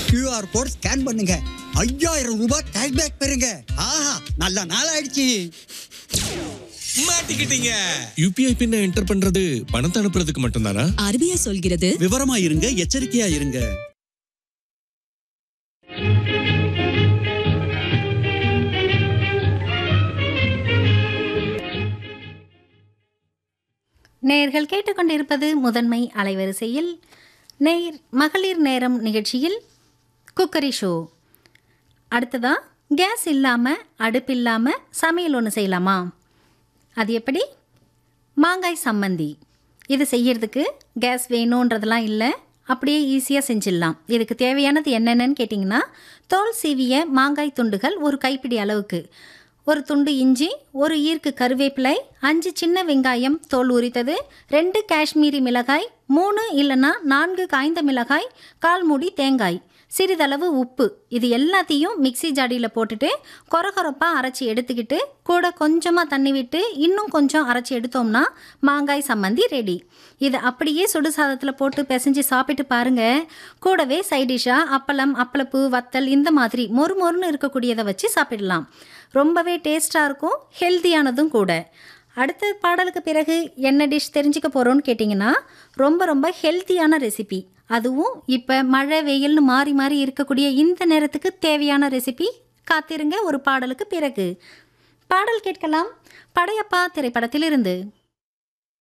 QR code scan பண்ணுங்க ஐயாயிரம் ரூபாய் கேஷ்பேக் பெறுங்க ஆஹா நல்ல நாள் ஆயிடுச்சு மாட்டிக்கிட்டீங்க யூபிஐ பின்ன என்டர் பண்றது பணத்தை அனுப்புறதுக்கு மட்டும்தானா ஆர்பிஐ சொல்கிறது விவரமா இருங்க எச்சரிக்கையா இருங்க நேயர்கள் கேட்டுக்கொண்டிருப்பது முதன்மை அலைவரிசையில் நேர் மகளிர் நேரம் நிகழ்ச்சியில் குக்கரி ஷோ அடுத்ததா கேஸ் இல்லாமல் அடுப்பு இல்லாமல் சமையல் ஒன்று செய்யலாமா அது எப்படி மாங்காய் சம்மந்தி இது செய்யறதுக்கு கேஸ் வேணுன்றதெல்லாம் இல்லை அப்படியே ஈஸியாக செஞ்சிடலாம் இதுக்கு தேவையானது என்னென்னு கேட்டிங்கன்னா தோல் சீவிய மாங்காய் துண்டுகள் ஒரு கைப்பிடி அளவுக்கு ஒரு துண்டு இஞ்சி ஒரு ஈர்க்கு கருவேப்பிலை அஞ்சு சின்ன வெங்காயம் தோல் உரித்தது ரெண்டு காஷ்மீரி மிளகாய் மூணு இல்லைன்னா நான்கு காய்ந்த மிளகாய் கால் மூடி தேங்காய் சிறிதளவு உப்பு இது எல்லாத்தையும் மிக்ஸி ஜாடியில் போட்டுட்டு கொரகொரப்பாக அரைச்சி எடுத்துக்கிட்டு கூட கொஞ்சமாக தண்ணி விட்டு இன்னும் கொஞ்சம் அரைச்சி எடுத்தோம்னா மாங்காய் சம்மந்தி ரெடி இதை அப்படியே சுடு சாதத்தில் போட்டு பிசைஞ்சு சாப்பிட்டு பாருங்க கூடவே சைடிஷாக அப்பளம் அப்பளப்பூ வத்தல் இந்த மாதிரி மொறு மொறுன்னு இருக்கக்கூடியதை வச்சு சாப்பிடலாம் ரொம்பவே டேஸ்ட்டாக இருக்கும் ஹெல்த்தியானதும் கூட அடுத்த பாடலுக்கு பிறகு என்ன டிஷ் தெரிஞ்சுக்க போகிறோன்னு கேட்டிங்கன்னா ரொம்ப ரொம்ப ஹெல்த்தியான ரெசிபி அதுவும் இப்போ மழை வெயில்னு மாறி மாறி இருக்கக்கூடிய இந்த நேரத்துக்கு தேவையான ரெசிபி காத்திருங்க ஒரு பாடலுக்கு பிறகு பாடல் கேட்கலாம் படையப்பா திரைப்படத்திலிருந்து